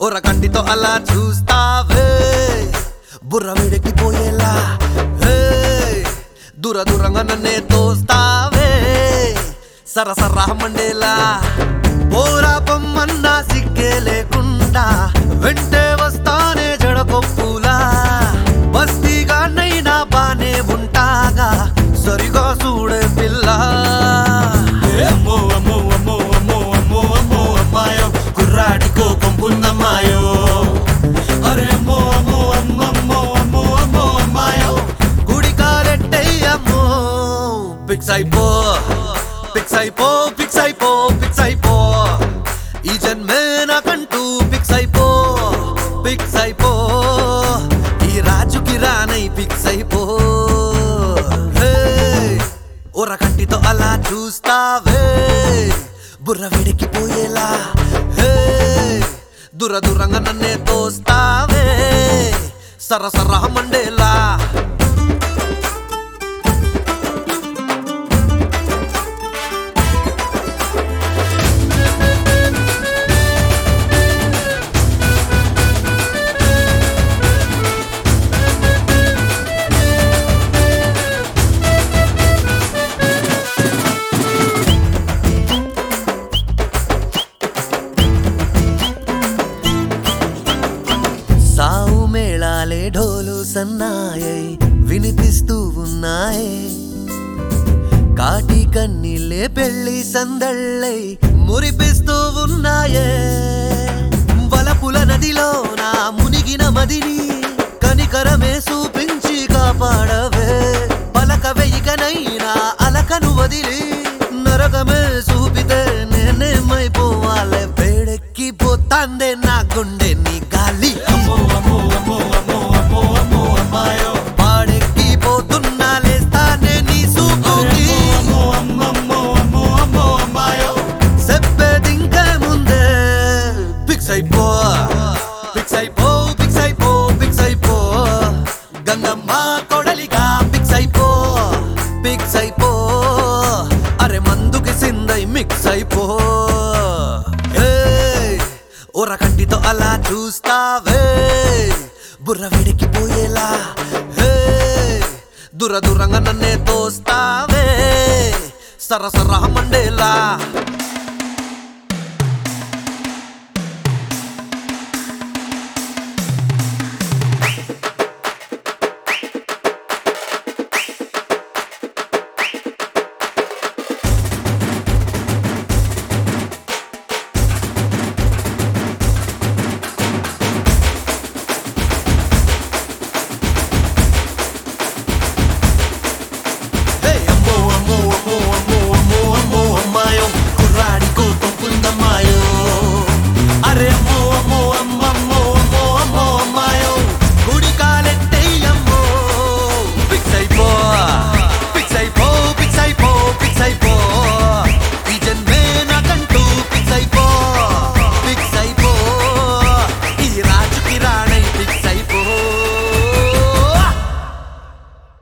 ఒర కంటితో అలా చూస్తావే బుర్ర వేడెక్కిపోయేలా హే, దూర దూరంగా నన్నే తోస్తావే సరసరా మండేలా పోరా పొమ్మన్నా సిగ్గే లేకుండా వెంటే వస్తానే జడకొప్పులా బస్తీగా నైనా బానే ఉంటాగా సరిగా చూడే పిల్ల అమ్మో అమ్మో అమ్మో అమ్మో అమ్మో అమ్మో అమ్మాయో కుర్రాడికో కొంపున్నమ్మాయో అరే అమ్మో అమ్మో అమ్మమ్మో అమ్మో అమ్మో అమ్మాయో గుడి కారెట్టయ్యమ్మో పిక్స్ అయిపో పిక్స్ అయిపో పిక్స్ అయిపో పిక్స్ అయిపో ఈ జన్మే నాకంటూ పిక్స్ అయిపో పిక్స్ అయిపో ఈ రాజుకి రానై పిక్స్ అయిపో హే, ఒర కంటితో అలా చూస్తావే బుర్ర వేడికిపోయేలా హే దూర దూరంగా నన్నే తోస్తావే సరసర మండేలా సావు మేళాలే ఢోలు సన్నాయై వినిపిస్తూ ఉన్నాయే కాటి కన్నీళ్ళే పెళ్లి సందళ్ళై మురిపిస్తూ ఉన్నాయే వలపుల నదిలో నా మునిగిన మదిని కనికరమే చూపించి కాపాడవే పలక వెయ్యికనైనా అలకను వదిలి నరకమే చూపితే నేనేమైపోవాలే వేడెక్కిపోతాందే నా గుండె నీ గాలి అమ్మో అమ్మో అమ్మో అమ్మో అమ్మో అమ్మో అమ్మాయో పాడెక్కిపోతున్నా లేస్తానే నీ సూపుకి అమ్మో అమ్మమ్మో అమ్మో అమ్మో అమ్మాయో చెప్పేదింకా ముందే ఫిక్స్ అయిపో ఫిక్స్ అయిపో ఫిక్స్ అయిపో ఫిక్స్ అయిపో గంగమ్మ కొడలిగా ఫిక్స్ అయిపో ఫిక్స్ అయిపో అరే మందుకి సిందై మిక్స్ అయిపో ఏయ్, ఒర కంటితో అలా చూస్తావే బుర్ర వేడికిపోయేలా హే, దూర దూరంగా నన్నే తోస్తావే సరసర మండేలా